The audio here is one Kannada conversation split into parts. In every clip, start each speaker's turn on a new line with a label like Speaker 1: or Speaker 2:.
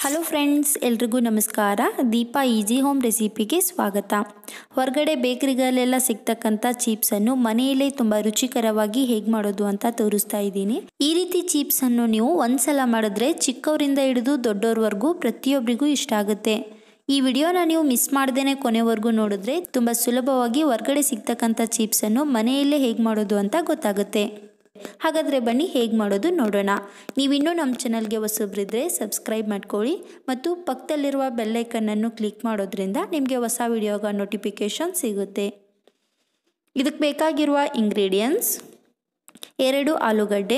Speaker 1: ಹಲೋ ಫ್ರೆಂಡ್ಸ್ ಎಲ್ರಿಗೂ ನಮಸ್ಕಾರ ದೀಪಾ ಈಜಿ ಹೋಮ್ ರೆಸಿಪಿಗೆ ಸ್ವಾಗತ ಹೊರಗಡೆ ಬೇಕರಿಗಳಲ್ಲೆಲ್ಲ ಸಿಗ್ತಕ್ಕಂಥ ಚೀಪ್ಸನ್ನು ಮನೆಯಲ್ಲೇ ತುಂಬ ರುಚಿಕರವಾಗಿ ಹೇಗೆ ಮಾಡೋದು ಅಂತ ತೋರಿಸ್ತಾ ಇದ್ದೀನಿ ಈ ರೀತಿ ಚೀಪ್ಸನ್ನು ನೀವು ಒಂದ್ಸಲ ಮಾಡಿದ್ರೆ ಚಿಕ್ಕವರಿಂದ ಹಿಡಿದು ದೊಡ್ಡವ್ರವರೆಗೂ ಪ್ರತಿಯೊಬ್ಬರಿಗೂ ಇಷ್ಟ ಆಗುತ್ತೆ ಈ ವಿಡಿಯೋನ ನೀವು ಮಿಸ್ ಮಾಡ್ದೇನೆ ಕೊನೆವರೆಗೂ ನೋಡಿದ್ರೆ ತುಂಬ ಸುಲಭವಾಗಿ ಹೊರಗಡೆ ಸಿಗ್ತಕ್ಕಂಥ ಚೀಪ್ಸನ್ನು ಮನೆಯಲ್ಲೇ ಹೇಗೆ ಮಾಡೋದು ಅಂತ ಗೊತ್ತಾಗುತ್ತೆ ಹಾಗಾದರೆ ಬನ್ನಿ ಹೇಗೆ ಮಾಡೋದು ನೋಡೋಣ ನೀವಿನ್ನೂ ನಮ್ಮ ಚಾನಲ್ಗೆ ಹೊಸಬ್ರಿದ್ರೆ ಸಬ್ಸ್ಕ್ರೈಬ್ ಮಾಡ್ಕೊಳ್ಳಿ ಮತ್ತು ಪಕ್ಕದಲ್ಲಿರುವ ಬೆಲ್ಲೈಕನ್ನನ್ನು ಕ್ಲಿಕ್ ಮಾಡೋದ್ರಿಂದ ನಿಮಗೆ ಹೊಸ ವಿಡಿಯೋಗ ನೋಟಿಫಿಕೇಷನ್ ಸಿಗುತ್ತೆ ಇದಕ್ಕೆ ಬೇಕಾಗಿರುವ ಇಂಗ್ರೀಡಿಯೆಂಟ್ಸ್ ಎರಡು ಆಲೂಗಡ್ಡೆ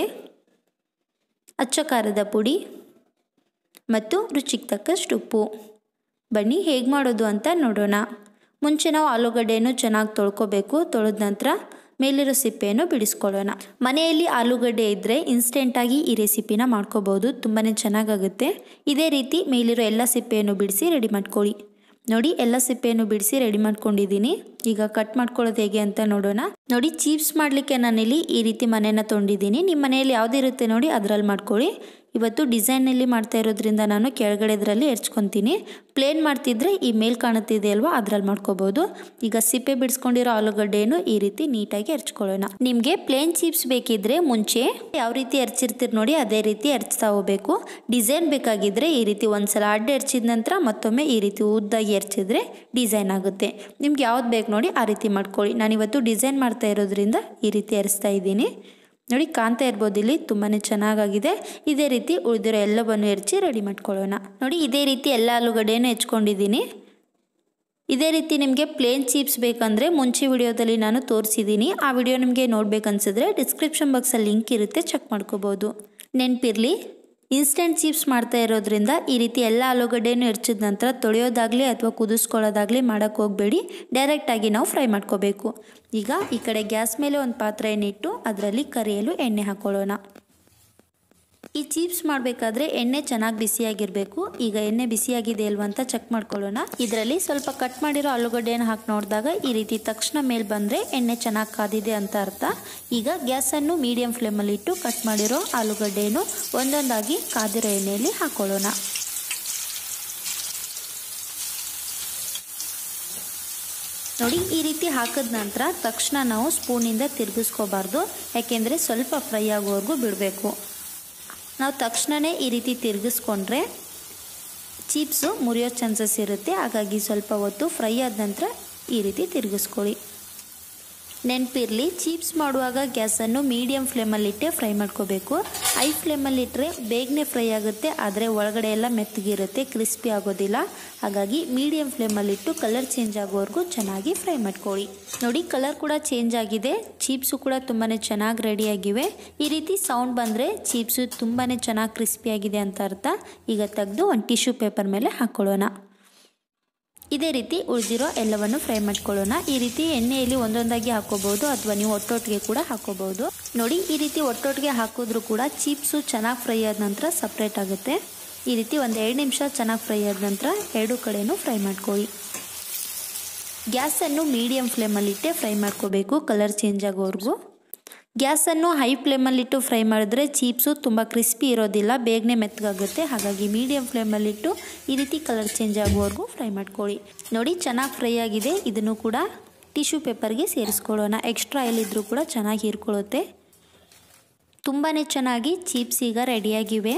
Speaker 1: ಅಚ್ಚ ಖಾರದ ಪುಡಿ ಮತ್ತು ರುಚಿಗೆ ತಕ್ಕಷ್ಟು ಉಪ್ಪು ಬನ್ನಿ ಹೇಗೆ ಮಾಡೋದು ಅಂತ ನೋಡೋಣ ಮುಂಚೆ ನಾವು ಆಲೂಗಡ್ಡೆಯನ್ನು ಚೆನ್ನಾಗಿ ತೊಳ್ಕೊಬೇಕು ತೊಳೆದ ನಂತರ ಮೇಲಿರೋ ಸಿಪ್ಪೆಯನ್ನು ಬಿಡಿಸ್ಕೊಳ್ಳೋಣ ಮನೆಯಲ್ಲಿ ಆಲೂಗಡ್ಡೆ ಇದ್ದರೆ ಇನ್ಸ್ಟೆಂಟಾಗಿ ಈ ರೆಸಿಪಿನ ಮಾಡ್ಕೋಬೋದು ತುಂಬಾ ಚೆನ್ನಾಗಾಗುತ್ತೆ ಇದೇ ರೀತಿ ಮೇಲಿರೋ ಎಲ್ಲ ಸಿಪ್ಪೆಯನ್ನು ಬಿಡಿಸಿ ರೆಡಿ ಮಾಡ್ಕೊಳ್ಳಿ ನೋಡಿ ಎಲ್ಲ ಸಿಪ್ಪೆಯನ್ನು ಬಿಡಿಸಿ ರೆಡಿ ಮಾಡ್ಕೊಂಡಿದ್ದೀನಿ ಈಗ ಕಟ್ ಮಾಡ್ಕೊಳ್ಳೋದು ಹೇಗೆ ಅಂತ ನೋಡೋಣ ನೋಡಿ ಚೀಪ್ಸ್ ಮಾಡಲಿಕ್ಕೆ ನಾನಿಲ್ಲಿ ಈ ರೀತಿ ಮನೆನ ತೊಗೊಂಡಿದ್ದೀನಿ ನಿಮ್ಮ ಮನೆಯಲ್ಲಿ ಯಾವುದಿರುತ್ತೆ ನೋಡಿ ಅದರಲ್ಲಿ ಮಾಡ್ಕೊಳ್ಳಿ ಇವತ್ತು ಡಿಸೈನಲ್ಲಿ ಮಾಡ್ತಾ ಇರೋದ್ರಿಂದ ನಾನು ಕೆಳಗಡೆ ಇದರಲ್ಲಿ ಹೆರ್ಚ್ಕೊತೀನಿ ಪ್ಲೇನ್ ಮಾಡ್ತಿದ್ರೆ ಈ ಮೇಲ್ ಕಾಣುತ್ತಿದೆ ಅಲ್ವಾ ಅದ್ರಲ್ಲಿ ಮಾಡ್ಕೋಬೋದು ಈಗ ಸಿಪ್ಪೆ ಬಿಡಿಸ್ಕೊಂಡಿರೋ ಆಲೂಗಡ್ಡೆಯನ್ನು ಈ ರೀತಿ ನೀಟಾಗಿ ಹೆರ್ಚ್ಕೊಳ್ಳೋಣ ನಿಮಗೆ ಪ್ಲೇನ್ ಚಿಪ್ಸ್ ಬೇಕಿದ್ರೆ ಮುಂಚೆ ಯಾವ ರೀತಿ ಹೆರ್ಚಿರ್ತೀರಿ ನೋಡಿ ಅದೇ ರೀತಿ ಹೆರ್ಚ್ತಾ ಹೋಗ್ಬೇಕು ಡಿಸೈನ್ ಬೇಕಾಗಿದ್ರೆ ಈ ರೀತಿ ಒಂದ್ಸಲ ಅಡ್ಡ ಹೆರ್ಚಿದ ನಂತರ ಮತ್ತೊಮ್ಮೆ ಈ ರೀತಿ ಉದ್ದಾಗಿ ಹೆರ್ಚಿದ್ರೆ ಡಿಸೈನ್ ಆಗುತ್ತೆ ನಿಮ್ಗೆ ಯಾವ್ದು ಬೇಕು ನೋಡಿ ಆ ರೀತಿ ಮಾಡ್ಕೊಳ್ಳಿ ನಾನಿವತ್ತು ಡಿಸೈನ್ ಮಾಡ್ತಾ ಇರೋದ್ರಿಂದ ಈ ರೀತಿ ಹೆರಿಸ್ತಾ ಇದ್ದೀನಿ ನೋಡಿ ಕಾಣ್ತಾ ಇರ್ಬೋದು ಇಲ್ಲಿ ತುಂಬಾ ಚೆನ್ನಾಗಾಗಿದೆ ಇದೇ ರೀತಿ ಉಳಿದಿರೋ ಎಲ್ಲವನ್ನು ಹೆರ್ಚಿ ರೆಡಿ ಮಾಡ್ಕೊಳ್ಳೋಣ ನೋಡಿ ಇದೇ ರೀತಿ ಎಲ್ಲ ಆಲೂಗಡ್ಡೆಯನ್ನು ಹೆಚ್ಕೊಂಡಿದ್ದೀನಿ ಇದೇ ರೀತಿ ನಿಮಗೆ ಪ್ಲೇನ್ ಚೀಪ್ಸ್ ಬೇಕಂದರೆ ಮುಂಚೆ ವಿಡಿಯೋದಲ್ಲಿ ನಾನು ತೋರಿಸಿದ್ದೀನಿ ಆ ವಿಡಿಯೋ ನಿಮಗೆ ನೋಡ್ಬೇಕನ್ಸಿದ್ರೆ ಡಿಸ್ಕ್ರಿಪ್ಷನ್ ಬಾಕ್ಸಲ್ಲಿ ಲಿಂಕ್ ಇರುತ್ತೆ ಚೆಕ್ ಮಾಡ್ಕೋಬೋದು ನೆನಪಿರಲಿ ಇನ್ಸ್ಟೆಂಟ್ ಚೀಪ್ಸ್ ಮಾಡ್ತಾ ಇರೋದ್ರಿಂದ ಈ ರೀತಿ ಎಲ್ಲ ಆಲೂಗಡ್ಡೆಯನ್ನು ಹೆರ್ಚಿದ ನಂತರ ತೊಳೆಯೋದಾಗಲಿ ಅಥವಾ ಕುದಿಸ್ಕೊಳ್ಳೋದಾಗಲಿ ಮಾಡೋಕ್ಕೆ ಹೋಗಬೇಡಿ ಡೈರೆಕ್ಟಾಗಿ ನಾವು ಫ್ರೈ ಮಾಡ್ಕೋಬೇಕು ಈಗ ಈ ಕಡೆ ಗ್ಯಾಸ್ ಮೇಲೆ ಒಂದು ಪಾತ್ರೆಯನ್ನು ಇಟ್ಟು ಅದರಲ್ಲಿ ಕರಿಯಲು ಎಣ್ಣೆ ಹಾಕ್ಕೊಳ್ಳೋಣ ಈ ಚೀಪ್ಸ್ ಮಾಡಬೇಕಾದ್ರೆ ಎಣ್ಣೆ ಚೆನ್ನಾಗಿ ಬಿಸಿಯಾಗಿರಬೇಕು ಈಗ ಎಣ್ಣೆ ಬಿಸಿಯಾಗಿದೆ ಅಲ್ವಾ ಅಂತ ಚೆಕ್ ಮಾಡ್ಕೊಳ್ಳೋಣ ಇದರಲ್ಲಿ ಸ್ವಲ್ಪ ಕಟ್ ಮಾಡಿರೋ ಆಲೂಗಡ್ಡೆಯನ್ನು ಹಾಕಿ ನೋಡಿದಾಗ ಈ ರೀತಿ ತಕ್ಷಣ ಮೇಲೆ ಬಂದರೆ ಎಣ್ಣೆ ಚೆನ್ನಾಗಿ ಕಾದಿದೆ ಅಂತ ಅರ್ಥ ಈಗ ಗ್ಯಾಸನ್ನು ಮೀಡಿಯಂ ಫ್ಲೇಮಲ್ಲಿ ಇಟ್ಟು ಕಟ್ ಮಾಡಿರೋ ಆಲೂಗಡ್ಡೆಯನ್ನು ಒಂದೊಂದಾಗಿ ಕಾದಿರೋ ಎಣ್ಣೆಯಲ್ಲಿ ಹಾಕ್ಕೊಳ್ಳೋಣ ನೋಡಿ ಈ ರೀತಿ ಹಾಕಿದ ನಂತರ ತಕ್ಷಣ ನಾವು ಸ್ಪೂನಿಂದ ತಿರುಗಿಸ್ಕೋಬಾರ್ದು ಯಾಕೆಂದರೆ ಸ್ವಲ್ಪ ಫ್ರೈ ಆಗೋವರೆಗೂ ಬಿಡಬೇಕು ನಾವು ತಕ್ಷಣವೇ ಈ ರೀತಿ ತಿರುಗಿಸ್ಕೊಂಡ್ರೆ ಚೀಪ್ಸು ಮುರಿಯೋ ಚಾನ್ಸಸ್ ಇರುತ್ತೆ ಹಾಗಾಗಿ ಸ್ವಲ್ಪ ಹೊತ್ತು ಫ್ರೈ ಆದ ನಂತರ ಈ ರೀತಿ ತಿರುಗಿಸ್ಕೊಳ್ಳಿ ನೆನಪಿರಲಿ ಚೀಪ್ಸ್ ಮಾಡುವಾಗ ಗ್ಯಾಸನ್ನು ಮೀಡಿಯಮ್ ಫ್ಲೇಮಲ್ಲಿಟ್ಟೆ ಫ್ರೈ ಮಾಡ್ಕೋಬೇಕು ಐ ಫ್ಲೇಮಲ್ಲಿಟ್ಟರೆ ಬೇಗನೆ ಫ್ರೈ ಆಗುತ್ತೆ ಆದರೆ ಒಳಗಡೆ ಎಲ್ಲ ಮೆತ್ತಗಿರುತ್ತೆ ಕ್ರಿಸ್ಪಿ ಆಗೋದಿಲ್ಲ ಹಾಗಾಗಿ ಮೀಡಿಯಮ್ ಫ್ಲೇಮಲ್ಲಿಟ್ಟು ಕಲರ್ ಚೇಂಜ್ ಆಗೋವರೆಗೂ ಚೆನ್ನಾಗಿ ಫ್ರೈ ಮಾಡ್ಕೊಳ್ಳಿ ನೋಡಿ ಕಲರ್ ಕೂಡ ಚೇಂಜ್ ಆಗಿದೆ ಚೀಪ್ಸು ಕೂಡ ತುಂಬಾ ಚೆನ್ನಾಗಿ ರೆಡಿಯಾಗಿವೆ ಈ ರೀತಿ ಸೌಂಡ್ ಬಂದರೆ ಚೀಪ್ಸು ತುಂಬಾ ಚೆನ್ನಾಗಿ ಕ್ರಿಸ್ಪಿಯಾಗಿದೆ ಅಂತ ಅರ್ಥ ಈಗ ತೆಗೆದು ಒಂದು ಟಿಶ್ಯೂ ಪೇಪರ್ ಮೇಲೆ ಹಾಕ್ಕೊಳ್ಳೋಣ ಇದೇ ರೀತಿ ಉಳಿದಿರೋ ಎಲ್ಲವನ್ನು ಫ್ರೈ ಮಾಡ್ಕೊಳ್ಳೋಣ ಈ ರೀತಿ ಎಣ್ಣೆಯಲ್ಲಿ ಒಂದೊಂದಾಗಿ ಹಾಕೋಬಹುದು ಅಥವಾ ನೀವು ಒಟ್ಟೊಟ್ಟಿಗೆ ಕೂಡ ಹಾಕೋಬಹುದು ನೋಡಿ ಈ ರೀತಿ ಒಟ್ಟೊಟ್ಟಿಗೆ ಹಾಕಿದ್ರು ಕೂಡ ಚೀಪ್ಸು ಚೆನ್ನಾಗಿ ಫ್ರೈ ಆದ ನಂತರ ಸಪ್ರೇಟ್ ಆಗುತ್ತೆ ಈ ರೀತಿ ಒಂದು ಎರಡು ನಿಮಿಷ ಚೆನ್ನಾಗಿ ಫ್ರೈ ಆದ ನಂತರ ಎರಡು ಕಡೆನೂ ಫ್ರೈ ಮಾಡ್ಕೊಳ್ಳಿ ಗ್ಯಾಸನ್ನು ಮೀಡಿಯಮ್ ಫ್ಲೇಮಲ್ಲಿಟ್ಟೆ ಫ್ರೈ ಮಾಡ್ಕೋಬೇಕು ಕಲರ್ ಚೇಂಜ್ ಆಗೋವರೆಗೂ ಗ್ಯಾಸನ್ನು ಹೈ ಫ್ಲೇಮಲ್ಲಿಟ್ಟು ಫ್ರೈ ಮಾಡಿದ್ರೆ ಚೀಪ್ಸು ತುಂಬ ಕ್ರಿಸ್ಪಿ ಇರೋದಿಲ್ಲ ಬೇಗನೆ ಮೆತ್ತಗಾಗುತ್ತೆ ಹಾಗಾಗಿ ಮೀಡಿಯಮ್ ಫ್ಲೇಮಲ್ಲಿಟ್ಟು ಈ ರೀತಿ ಕಲರ್ ಚೇಂಜ್ ಆಗುವವರೆಗೂ ಫ್ರೈ ಮಾಡ್ಕೊಳ್ಳಿ ನೋಡಿ ಚೆನ್ನಾಗಿ ಫ್ರೈ ಆಗಿದೆ ಇದನ್ನು ಕೂಡ ಟಿಶ್ಯೂ ಪೇಪರ್ಗೆ ಸೇರಿಸ್ಕೊಳ್ಳೋಣ ಎಕ್ಸ್ಟ್ರಾ ಎಲ್ಲಿದ್ದರೂ ಕೂಡ ಚೆನ್ನಾಗಿ ಹೀರ್ಕೊಳ್ಳುತ್ತೆ ತುಂಬಾ ಚೆನ್ನಾಗಿ ಚೀಪ್ಸ್ ಈಗ ರೆಡಿಯಾಗಿವೆ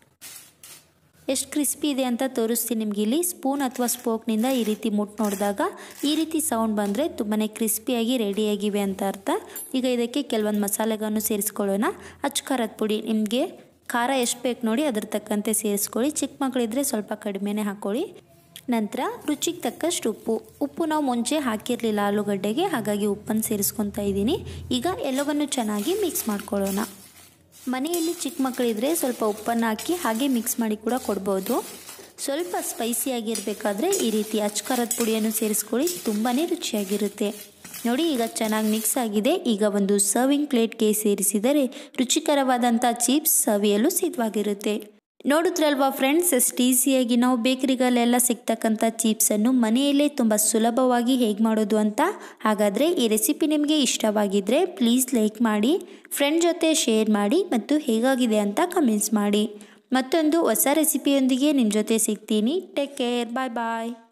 Speaker 1: ಎಷ್ಟು ಕ್ರಿಸ್ಪಿ ಇದೆ ಅಂತ ತೋರಿಸ್ತೀನಿ ನಿಮ್ಗೆ ಇಲ್ಲಿ ಸ್ಪೂನ್ ಅಥವಾ ಸ್ಪೋಕ್ನಿಂದ ಈ ರೀತಿ ಮುಟ್ಟು ನೋಡಿದಾಗ ಈ ರೀತಿ ಸೌಂಡ್ ಬಂದರೆ ತುಂಬಾ ಕ್ರಿಸ್ಪಿಯಾಗಿ ರೆಡಿಯಾಗಿವೆ ಅಂತ ಅರ್ಥ ಈಗ ಇದಕ್ಕೆ ಕೆಲವೊಂದು ಮಸಾಲೆಗಳನ್ನು ಸೇರಿಸ್ಕೊಳ್ಳೋಣ ಅಚ್ಚ ಖಾರದ ಪುಡಿ ನಿಮಗೆ ಖಾರ ಎಷ್ಟು ಬೇಕು ನೋಡಿ ಅದ್ರ ತಕ್ಕಂತೆ ಸೇರಿಸ್ಕೊಳ್ಳಿ ಚಿಕ್ಕ ಮಕ್ಕಳಿದ್ರೆ ಸ್ವಲ್ಪ ಕಡಿಮೆನೇ ಹಾಕ್ಕೊಳ್ಳಿ ನಂತರ ರುಚಿಗೆ ತಕ್ಕಷ್ಟು ಉಪ್ಪು ಉಪ್ಪು ನಾವು ಮುಂಚೆ ಹಾಕಿರಲಿಲ್ಲ ಆಲೂಗಡ್ಡೆಗೆ ಹಾಗಾಗಿ ಉಪ್ಪನ್ನು ಸೇರಿಸ್ಕೊತಾ ಇದ್ದೀನಿ ಈಗ ಎಲ್ಲವನ್ನು ಚೆನ್ನಾಗಿ ಮಿಕ್ಸ್ ಮಾಡ್ಕೊಳ್ಳೋಣ ಮನೆಯಲ್ಲಿ ಚಿಕ್ಕ ಮಕ್ಕಳಿದ್ರೆ ಸ್ವಲ್ಪ ಉಪ್ಪನ್ನು ಹಾಕಿ ಹಾಗೆ ಮಿಕ್ಸ್ ಮಾಡಿ ಕೂಡ ಕೊಡ್ಬೋದು ಸ್ವಲ್ಪ ಸ್ಪೈಸಿಯಾಗಿರಬೇಕಾದ್ರೆ ಈ ರೀತಿ ಅಚ್ಕಾರದ ಪುಡಿಯನ್ನು ಸೇರಿಸ್ಕೊಳ್ಳಿ ತುಂಬಾ ರುಚಿಯಾಗಿರುತ್ತೆ ನೋಡಿ ಈಗ ಚೆನ್ನಾಗಿ ಮಿಕ್ಸ್ ಆಗಿದೆ ಈಗ ಒಂದು ಸರ್ವಿಂಗ್ ಪ್ಲೇಟ್ಗೆ ಸೇರಿಸಿದರೆ ರುಚಿಕರವಾದಂಥ ಚೀಪ್ಸ್ ಸವಿಯಲು ಸಿದ್ಧವಾಗಿರುತ್ತೆ ನೋಡಿದ್ರಲ್ವಾ ಫ್ರೆಂಡ್ಸ್ ಎಷ್ಟು ಈಸಿಯಾಗಿ ನಾವು ಬೇಕರಿಗಳೆಲ್ಲ ಸಿಗ್ತಕ್ಕಂಥ ಚೀಪ್ಸನ್ನು ಮನೆಯಲ್ಲೇ ತುಂಬ ಸುಲಭವಾಗಿ ಹೇಗೆ ಮಾಡೋದು ಅಂತ ಹಾಗಾದರೆ ಈ ರೆಸಿಪಿ ನಿಮಗೆ ಇಷ್ಟವಾಗಿದ್ದರೆ ಪ್ಲೀಸ್ ಲೈಕ್ ಮಾಡಿ ಫ್ರೆಂಡ್ ಜೊತೆ ಶೇರ್ ಮಾಡಿ ಮತ್ತು ಹೇಗಾಗಿದೆ ಅಂತ ಕಮೆಂಟ್ಸ್ ಮಾಡಿ ಮತ್ತೊಂದು ಹೊಸ ರೆಸಿಪಿಯೊಂದಿಗೆ ನಿಮ್ಮ ಜೊತೆ ಸಿಗ್ತೀನಿ ಟೇಕ್ ಕೇರ್ ಬಾಯ್ ಬಾಯ್